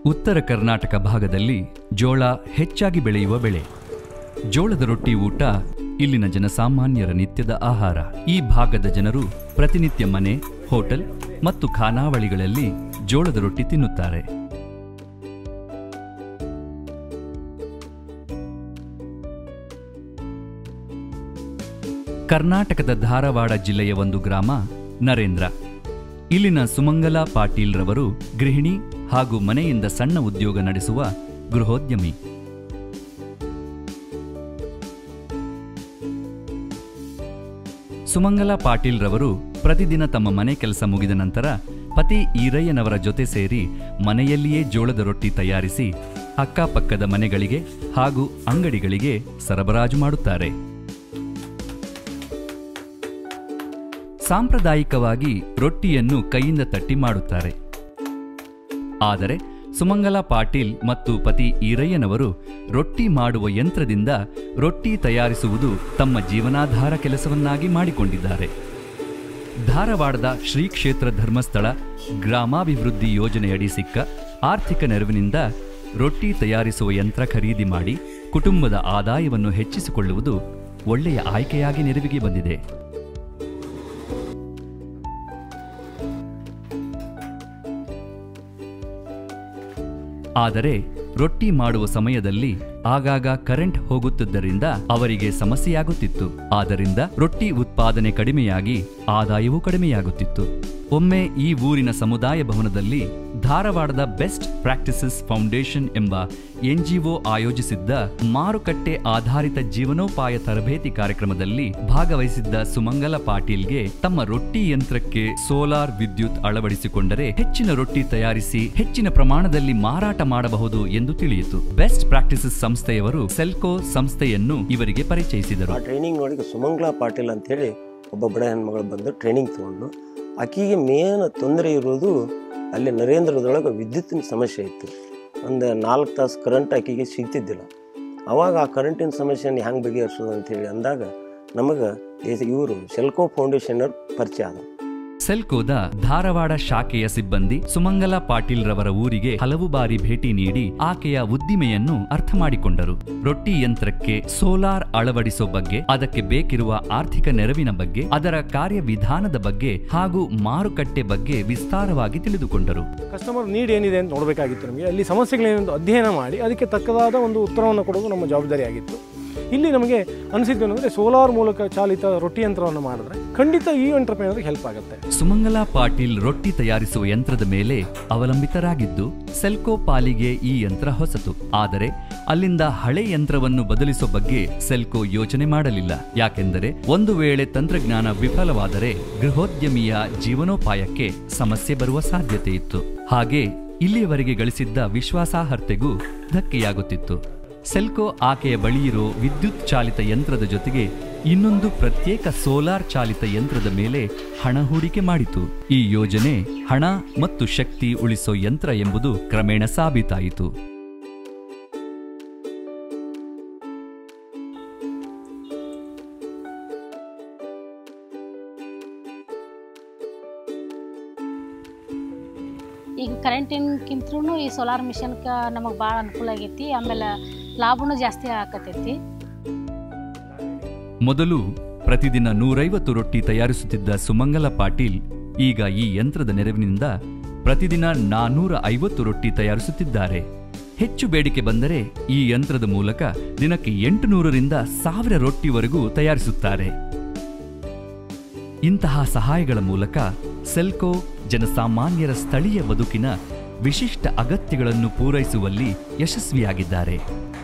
ಉತ್ತರ ಕರ್ನಾಟಕ ಭಾಗದಲ್ಲಿ ಜೋಳ ಹೆಚ್ಚಾಗಿ ಬೆಳೆಯುವ ಬೆಳೆ ಜೋಳದ ರೊಟ್ಟಿ ಊಟ ಇಲ್ಲಿನ ಜನಸಾಮಾನ್ಯರ ನಿತ್ಯದ ಆಹಾರ ಈ ಭಾಗದ ಜನರು ಪ್ರತಿನಿತ್ಯ ಮನೆ ಹೋಟೆಲ್ ಮತ್ತು ಖಾನಾವಳಿಗಳಲ್ಲಿ ಜೋಳದ ರೊಟ್ಟಿ ತಿನ್ನುತ್ತಾರೆ ಕರ್ನಾಟಕದ ಧಾರವಾಡ ಜಿಲ್ಲೆಯ ಒಂದು ಗ್ರಾಮ ನರೇಂದ್ರ ಇಲ್ಲಿನ ಸುಮಂಗಲ ಪಾಟೀಲ್ ರವರು ಗೃಹಿಣಿ ಹಾಗೂ ಮನೆಯಿಂದ ಸಣ್ಣ ಉದ್ಯೋಗ ನಡೆಸುವ ಗೃಹೋದ್ಯಮಿ ಸುಮಂಗಲ ಪಾಟೀಲ್ ರವರು ಪ್ರತಿದಿನ ತಮ್ಮ ಮನೆ ಕೆಲಸ ಮುಗಿದ ನಂತರ ಪತಿ ಈರಯ್ಯನವರ ಜೊತೆ ಸೇರಿ ಮನೆಯಲ್ಲಿಯೇ ಜೋಳದ ರೊಟ್ಟಿ ತಯಾರಿಸಿ ಅಕ್ಕಪಕ್ಕದ ಮನೆಗಳಿಗೆ ಹಾಗೂ ಅಂಗಡಿಗಳಿಗೆ ಸರಬರಾಜು ಮಾಡುತ್ತಾರೆ ಸಾಂಪ್ರದಾಯಿಕವಾಗಿ ರೊಟ್ಟಿಯನ್ನು ಕೈಯಿಂದ ತಟ್ಟಿ ಮಾಡುತ್ತಾರೆ ಆದರೆ ಸುಮಂಗಲ ಪಾಟೀಲ್ ಮತ್ತು ಪತಿ ಈರಯ್ಯನವರು ರೊಟ್ಟಿ ಮಾಡುವ ಯಂತ್ರದಿಂದ ರೊಟ್ಟಿ ತಯಾರಿಸುವುದು ತಮ್ಮ ಜೀವನಾಧಾರ ಕೆಲಸವನ್ನಾಗಿ ಮಾಡಿಕೊಂಡಿದ್ದಾರೆ ಧಾರವಾಡದ ಶ್ರೀ ಕ್ಷೇತ್ರ ಧರ್ಮಸ್ಥಳ ಗ್ರಾಮಾಭಿವೃದ್ಧಿ ಯೋಜನೆಯಡಿ ಸಿಕ್ಕ ಆರ್ಥಿಕ ನೆರವಿನಿಂದ ರೊಟ್ಟಿ ತಯಾರಿಸುವ ಯಂತ್ರ ಖರೀದಿ ಮಾಡಿ ಕುಟುಂಬದ ಆದಾಯವನ್ನು ಹೆಚ್ಚಿಸಿಕೊಳ್ಳುವುದು ಒಳ್ಳೆಯ ಆಯ್ಕೆಯಾಗಿ ನೆರವಿಗೆ ಬಂದಿದೆ ಆದರೆ ರೊಟ್ಟಿ ಮಾಡುವ ಸಮಯದಲ್ಲಿ ಆಗಾಗ ಕರೆಂಟ್ ಹೋಗುತ್ತಿದ್ದರಿಂದ ಅವರಿಗೆ ಸಮಸ್ಯೆಯಾಗುತ್ತಿತ್ತು ಆದ್ದರಿಂದ ರೊಟ್ಟಿ ಉತ್ಪಾದನೆ ಕಡಿಮೆಯಾಗಿ ಆದಾಯವೂ ಕಡಿಮೆಯಾಗುತ್ತಿತ್ತು ಒಮ್ಮೆ ಈ ಊರಿನ ಸಮುದಾಯ ಭವನದಲ್ಲಿ ಧಾರವಾಡದ ಬೆಸ್ಟ್ ಪ್ರಾಕ್ಟಿಸಸ್ ಫೌಂಡೇಶನ್ ಎಂಬ ಎನ್ಜಿಒ ಆಯೋಜಿಸಿದ್ದ ಮಾರುಕಟ್ಟೆ ಆಧಾರಿತ ಜೀವನೋಪಾಯ ತರಬೇತಿ ಕಾರ್ಯಕ್ರಮದಲ್ಲಿ ಭಾಗವಹಿಸಿದ್ದ ಸುಮಂಗಲ ಪಾಟೀಲ್ಗೆ ತಮ್ಮ ರೊಟ್ಟಿ ಯಂತ್ರಕ್ಕೆ ಸೋಲಾರ್ ವಿದ್ಯುತ್ ಅಳವಡಿಸಿಕೊಂಡರೆ ಹೆಚ್ಚಿನ ರೊಟ್ಟಿ ತಯಾರಿಸಿ ಹೆಚ್ಚಿನ ಪ್ರಮಾಣದಲ್ಲಿ ಮಾರಾಟ ಮಾಡಬಹುದು ಎಂದು ತಿಳಿಯಿತು ಬೆಸ್ಟ್ ಪ್ರಾಕ್ಟಿಸಸ್ ಸಂಸ್ಥೆಯವರು ಸೆಲ್ಕೋ ಸಂಸ್ಥೆಯನ್ನು ಇವರಿಗೆ ಪರಿಚಯಿಸಿದರು ಆ ಟ್ರೈನಿಂಗ್ ನೋಡಿ ಸುಮಂಗ್ಲಾ ಪಾಟೀಲ್ ಅಂತೇಳಿ ಒಬ್ಬ ಬಡ ಹೆಣ್ಮಗಳು ಬಂದು ಟ್ರೈನಿಂಗ್ ತಗೊಂಡು ಆಕೆಗೆ ಮೇನ್ ತೊಂದರೆ ಇರೋದು ಅಲ್ಲಿ ನರೇಂದ್ರದೊಳಗೆ ವಿದ್ಯುತ್ತಿನ ಸಮಸ್ಯೆ ಇತ್ತು ಒಂದು ನಾಲ್ಕು ತಾಸು ಕರೆಂಟ್ ಆಕೆಗೆ ಸಿಗ್ತಿದ್ದಿಲ್ಲ ಅವಾಗ ಆ ಕರೆಂಟಿನ ಸಮಸ್ಯೆನ ಹೆಂಗೆ ಬಗೆಹರಿಸೋದು ಅಂತೇಳಿ ಅಂದಾಗ ನಮಗೆ ಇವರು ಸೆಲ್ಕೋ ಫೌಂಡೇಶನರ್ ಪರಿಚಯ ಆದ ಸೆಲ್ಕೋದ ಧಾರವಾಡ ಶಾಖೆಯ ಸಿಬ್ಬಂದಿ ಸುಮಂಗಲ ಪಾಟೀಲ್ ರವರ ಊರಿಗೆ ಹಲವು ಬಾರಿ ಭೇಟಿ ನೀಡಿ ಆಕೆಯ ಉದ್ದಿಮೆಯನ್ನು ಅರ್ಥ ಮಾಡಿಕೊಂಡರು ರೊಟ್ಟಿ ಯಂತ್ರಕ್ಕೆ ಸೋಲಾರ್ ಅಳವಡಿಸೋ ಬಗ್ಗೆ ಅದಕ್ಕೆ ಬೇಕಿರುವ ಆರ್ಥಿಕ ನೆರವಿನ ಬಗ್ಗೆ ಅದರ ಕಾರ್ಯವಿಧಾನದ ಬಗ್ಗೆ ಹಾಗೂ ಮಾರುಕಟ್ಟೆ ಬಗ್ಗೆ ವಿಸ್ತಾರವಾಗಿ ತಿಳಿದುಕೊಂಡರು ಕಸ್ಟಮರ್ ನೀಡ್ ಏನಿದೆ ಅಂತ ನೋಡಬೇಕಾಗಿತ್ತು ನಮಗೆ ಅಲ್ಲಿ ಸಮಸ್ಯೆಗಳೇನೆಂದು ಅಧ್ಯಯನ ಮಾಡಿ ಅದಕ್ಕೆ ತಕ್ಕದಾದ ಒಂದು ಉತ್ತರವನ್ನು ಕೊಡೋದು ನಮ್ಮ ಜವಾಬ್ದಾರಿಯಾಗಿತ್ತು ಇಲ್ಲಿ ನಮಗೆ ಅನಿಸಿದ್ದು ಏನಂದರೆ ಸೋಲಾರ್ ಮೂಲಕ ಚಾಲಿತ ರೊಟ್ಟಿ ಯಂತ್ರವನ್ನು ಮಾಡಿದ್ರೆ ಖಂಡಿತ ಈ ಎಂಟರ್ಪ್ರೈನರ್ಗೆ ಹೆಲ್ಪ್ ಆಗುತ್ತೆ ಸುಮಂಗಲ ಪಾಟೀಲ್ ರೊಟ್ಟಿ ತಯಾರಿಸುವ ಯಂತ್ರದ ಮೇಲೆ ಅವಲಂಬಿತರಾಗಿದ್ದು ಸೆಲ್ಕೋ ಪಾಲಿಗೆ ಈ ಯಂತ್ರ ಹೊಸತು ಆದರೆ ಅಲ್ಲಿಂದ ಹಳೆ ಯಂತ್ರವನ್ನು ಬದಲಿಸೋ ಬಗ್ಗೆ ಸೆಲ್ಕೋ ಯೋಚನೆ ಮಾಡಲಿಲ್ಲ ಯಾಕೆಂದರೆ ಒಂದು ವೇಳೆ ತಂತ್ರಜ್ಞಾನ ವಿಫಲವಾದರೆ ಗೃಹೋದ್ಯಮಿಯ ಜೀವನೋಪಾಯಕ್ಕೆ ಸಮಸ್ಯೆ ಬರುವ ಸಾಧ್ಯತೆ ಇತ್ತು ಹಾಗೆ ಇಲ್ಲಿಯವರೆಗೆ ಗಳಿಸಿದ್ದ ವಿಶ್ವಾಸಾರ್ಹತೆಗೂ ಧಕ್ಕೆಯಾಗುತ್ತಿತ್ತು ಸೆಲ್ಕೋ ಆಕೆಯ ಬಳಿಯಿರೋ ವಿದ್ಯುತ್ ಚಾಲಿತ ಯಂತ್ರದ ಜೊತೆಗೆ ಇನ್ನೊಂದು ಪ್ರತ್ಯೇಕ ಸೋಲಾರ್ ಚಾಲಿತ ಯಂತ್ರದ ಮೇಲೆ ಹಣ ಹೂಡಿಕೆ ಮಾಡಿತು ಈ ಯೋಜನೆ ಹಣ ಮತ್ತು ಶಕ್ತಿ ಉಳಿಸೋ ಯಂತ್ರ ಎಂಬುದು ಕ್ರಮೇಣ ಸಾಬೀತಾಯಿತು ಈಗ ಕರೆಂಟಿನ್ಕಿಂತೂ ಈ ಸೋಲಾರ್ ಮಿಷನ್ಗೆ ನಮಗೆ ಭಾಳ ಅನುಕೂಲ ಆಗೈತಿ ಆಮೇಲೆ ಲಾಭನೂ ಜಾಸ್ತಿ ಆಕತೈತಿ ಮೊದಲು ಪ್ರತಿದಿನ ನೂರೈವತ್ತು ರೊಟ್ಟಿ ತಯಾರಿಸುತ್ತಿದ್ದ ಸುಮಂಗಲ ಪಾಟೀಲ್ ಈಗ ಈ ಯಂತ್ರದ ನೆರವಿನಿಂದ ಪ್ರತಿದಿನ ನಾನೂರ ಐವತ್ತು ರೊಟ್ಟಿ ತಯಾರಿಸುತ್ತಿದ್ದಾರೆ ಹೆಚ್ಚು ಬೇಡಿಕೆ ಬಂದರೆ ಈ ಯಂತ್ರದ ಮೂಲಕ ದಿನಕ್ಕೆ ಎಂಟು ನೂರರಿಂದ ಸಾವಿರ ರೊಟ್ಟಿವರೆಗೂ ತಯಾರಿಸುತ್ತಾರೆ ಇಂತಹ ಸಹಾಯಗಳ ಮೂಲಕ ಸೆಲ್ಕೋ ಜನಸಾಮಾನ್ಯರ ಸ್ಥಳೀಯ ಬದುಕಿನ ವಿಶಿಷ್ಟ ಅಗತ್ಯಗಳನ್ನು ಪೂರೈಸುವಲ್ಲಿ ಯಶಸ್ವಿಯಾಗಿದ್ದಾರೆ